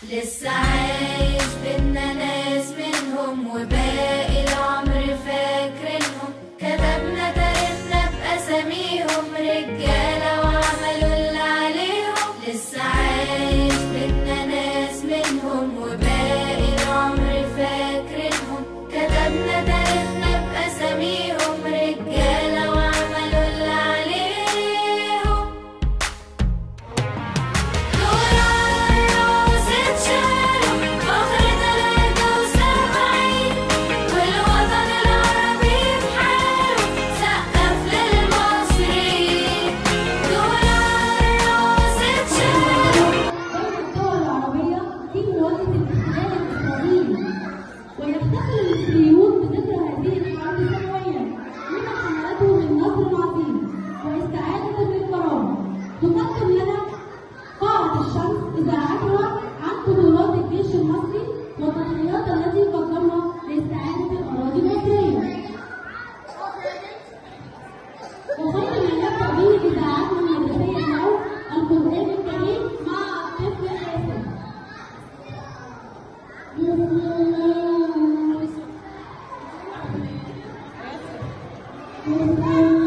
لسه عايش بينا ناس منهم وباقي العمر فاكرينهم كتبنا تاريخنا بأساميهم رجالة وعملوا اللي عليهم لسه عايش بينا ناس منهم وباقي العمر فاكرينهم كتبنا تاريخنا بأساميهم رجالة وعملوا اللي عليهم دور الراس اتشالوا فخر تلاتة وسبعين والوطن العربي بحاله سقف للمصريين دور الراس اتشالوا بين الدول العربية في مواجهة الاحتلال الإسرائيلي ويفتخر المصريون بذكرى هذه الحرب سنويا لما حملته من نصر عظيم واستعادة للكرامة تقدم لنا قاعة الشمس إذاعتها عن قدرات الجيش المصري والتضحيات التي قدمها لاستعادة الأراضي المصرية وخير ما نبدأ به إذاعتنا المدرسية اليوم القرآن الكريم مع الطفل حاسم. بسم الله بسم الله